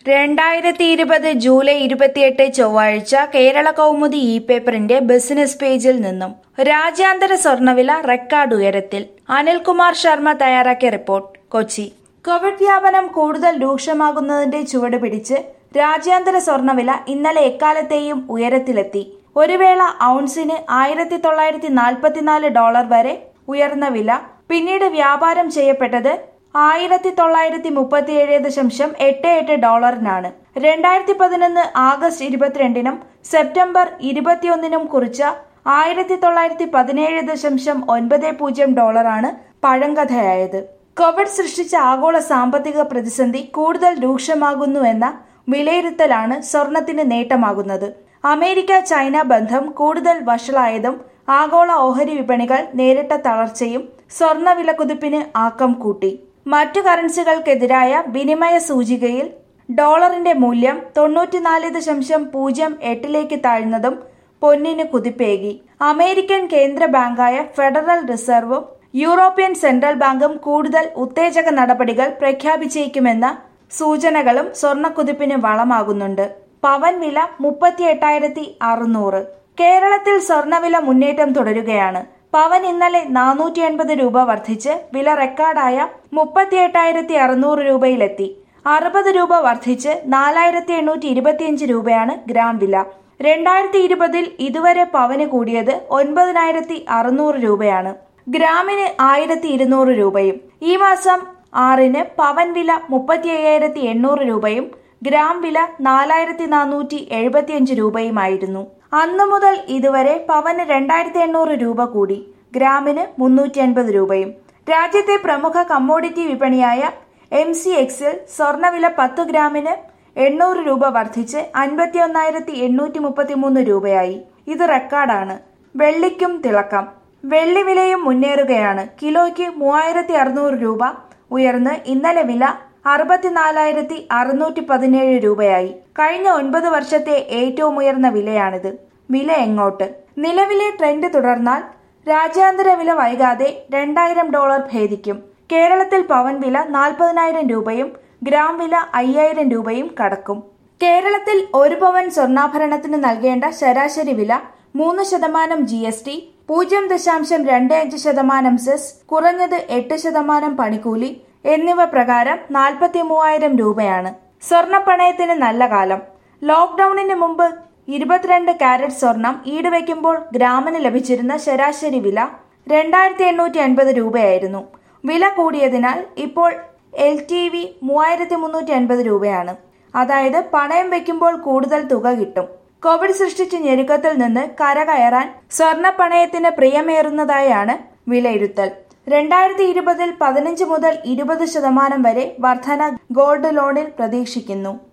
രണ്ടായിരത്തി ഇരുപത് ജൂലൈ ഇരുപത്തിയെട്ട് ചൊവ്വാഴ്ച കേരള കൗമുദി ഇ പേപ്പറിന്റെ ബിസിനസ് പേജിൽ നിന്നും രാജ്യാന്തര സ്വർണ്ണവില റെക്കോർഡ് ഉയരത്തിൽ അനിൽകുമാർ ശർമ്മ തയ്യാറാക്കിയ റിപ്പോർട്ട് കൊച്ചി കോവിഡ് വ്യാപനം കൂടുതൽ രൂക്ഷമാകുന്നതിന്റെ ചുവട് പിടിച്ച് രാജ്യാന്തര സ്വർണ്ണവില ഇന്നലെ എക്കാലത്തെയും ഉയരത്തിലെത്തി ഒരു വേള ഔൺസിന് ആയിരത്തി തൊള്ളായിരത്തി നാൽപ്പത്തിനാല് ഡോളർ വരെ ഉയർന്ന വില പിന്നീട് വ്യാപാരം ചെയ്യപ്പെട്ടത് ആയിരത്തി തൊള്ളായിരത്തി മുപ്പത്തിയേഴ് ദശാംശം എട്ട് എട്ട് ഡോളറിനാണ് രണ്ടായിരത്തി പതിനൊന്ന് ആഗസ്റ്റ് ഇരുപത്തിരണ്ടിനും സെപ്റ്റംബർ ഇരുപത്തിയൊന്നിനും കുറിച്ച ആയിരത്തി തൊള്ളായിരത്തി പതിനേഴ് ദശാംശം ഒൻപത് പൂജ്യം ഡോളറാണ് പഴങ്കഥയായത് കോവിഡ് സൃഷ്ടിച്ച ആഗോള സാമ്പത്തിക പ്രതിസന്ധി കൂടുതൽ രൂക്ഷമാകുന്നുവെന്ന വിലയിരുത്തലാണ് സ്വർണത്തിന് നേട്ടമാകുന്നത് അമേരിക്ക ചൈന ബന്ധം കൂടുതൽ വഷളായതും ആഗോള ഓഹരി വിപണികൾ നേരിട്ട തളർച്ചയും സ്വർണ്ണ കുതിപ്പിന് ആക്കം കൂട്ടി മറ്റു കറൻസികൾക്കെതിരായ വിനിമയ സൂചികയിൽ ഡോളറിന്റെ മൂല്യം തൊണ്ണൂറ്റിനാല് ദശാംശം പൂജ്യം എട്ടിലേക്ക് താഴ്ന്നതും പൊന്നിന് കുതിപ്പേകി അമേരിക്കൻ കേന്ദ്ര ബാങ്കായ ഫെഡറൽ റിസർവും യൂറോപ്യൻ സെൻട്രൽ ബാങ്കും കൂടുതൽ ഉത്തേജക നടപടികൾ പ്രഖ്യാപിച്ചേക്കുമെന്ന സൂചനകളും സ്വർണ്ണക്കുതിപ്പിന് വളമാകുന്നുണ്ട് പവൻ വില മുപ്പത്തി എട്ടായിരത്തി അറുന്നൂറ് കേരളത്തിൽ സ്വർണ്ണവില മുന്നേറ്റം തുടരുകയാണ് പവൻ ഇന്നലെ നാനൂറ്റി എൺപത് രൂപ വർദ്ധിച്ച് വില റെക്കോർഡായ മുപ്പത്തി എട്ടായിരത്തി അറുന്നൂറ് രൂപയിലെത്തി അറുപത് രൂപ വർദ്ധിച്ച് നാലായിരത്തി എണ്ണൂറ്റി ഇരുപത്തിയഞ്ച് രൂപയാണ് ഗ്രാം വില രണ്ടായിരത്തി ഇരുപതിൽ ഇതുവരെ പവന് കൂടിയത് ഒൻപതിനായിരത്തി അറുന്നൂറ് രൂപയാണ് ഗ്രാമിന് ആയിരത്തി ഇരുന്നൂറ് രൂപയും ഈ മാസം ആറിന് പവൻ വില മുപ്പത്തി അയ്യായിരത്തി എണ്ണൂറ് രൂപയും ഗ്രാം വില നാലായിരത്തി നാനൂറ്റി എഴുപത്തിയഞ്ച് രൂപയുമായിരുന്നു അന്നു മുതൽ ഇതുവരെ പവന് രണ്ടായിരത്തി എണ്ണൂറ് രൂപ കൂടി ഗ്രാമിന് മുന്നൂറ്റി അൻപത് രൂപയും രാജ്യത്തെ പ്രമുഖ കമ്മോഡിറ്റി വിപണിയായ എം സി എക്സിൽ സ്വർണ്ണവില പത്ത് ഗ്രാമിന് എണ്ണൂറ് രൂപ വർദ്ധിച്ച് അൻപത്തി ഒന്നായിരത്തി എണ്ണൂറ്റി മുപ്പത്തി മൂന്ന് രൂപയായി ഇത് റെക്കോർഡാണ് വെള്ളിക്കും തിളക്കം വെള്ളി വിലയും മുന്നേറുകയാണ് കിലോയ്ക്ക് മൂവായിരത്തി അറുന്നൂറ് രൂപ ഉയർന്ന് ഇന്നലെ വില അറുപത്തിനാലായിരത്തി അറുന്നൂറ്റി പതിനേഴ് രൂപയായി കഴിഞ്ഞ ഒൻപത് വർഷത്തെ ഏറ്റവും ഉയർന്ന വിലയാണിത് വില എങ്ങോട്ട് നിലവിലെ ട്രെൻഡ് തുടർന്നാൽ രാജ്യാന്തര വില വൈകാതെ രണ്ടായിരം ഡോളർ ഭേദിക്കും കേരളത്തിൽ പവൻ വില നാൽപ്പതിനായിരം രൂപയും ഗ്രാം വില അയ്യായിരം രൂപയും കടക്കും കേരളത്തിൽ ഒരു പവൻ സ്വർണ്ണാഭരണത്തിന് നൽകേണ്ട ശരാശരി വില മൂന്ന് ശതമാനം ജി എസ് ടി പൂജ്യം ദശാംശം രണ്ട് അഞ്ച് ശതമാനം സെസ് കുറഞ്ഞത് എട്ട് ശതമാനം പണിക്കൂലി എന്നിവ പ്രകാരം നാൽപ്പത്തി മൂവായിരം രൂപയാണ് സ്വർണ്ണപ്പണയത്തിന് നല്ല കാലം ലോക്ക്ഡൌണിന് മുമ്പ് ഇരുപത്തിരണ്ട് കാരറ്റ് സ്വർണം ഈടുവയ്ക്കുമ്പോൾ ഗ്രാമിന് ലഭിച്ചിരുന്ന ശരാശരി വില രണ്ടായിരത്തി എണ്ണൂറ്റി അൻപത് രൂപയായിരുന്നു വില കൂടിയതിനാൽ ഇപ്പോൾ എൽ ടി വി മൂവായിരത്തി മുന്നൂറ്റി അൻപത് രൂപയാണ് അതായത് പണയം വെക്കുമ്പോൾ കൂടുതൽ തുക കിട്ടും കോവിഡ് സൃഷ്ടിച്ച ഞെരുക്കത്തിൽ നിന്ന് കരകയറാൻ സ്വർണ്ണ പണയത്തിന് പ്രിയമേറുന്നതായാണ് വിലയിരുത്തൽ രണ്ടായിരത്തി ഇരുപതിൽ പതിനഞ്ച് മുതൽ ഇരുപത് ശതമാനം വരെ വർധന ഗോൾഡ് ലോണിൽ പ്രതീക്ഷിക്കുന്നു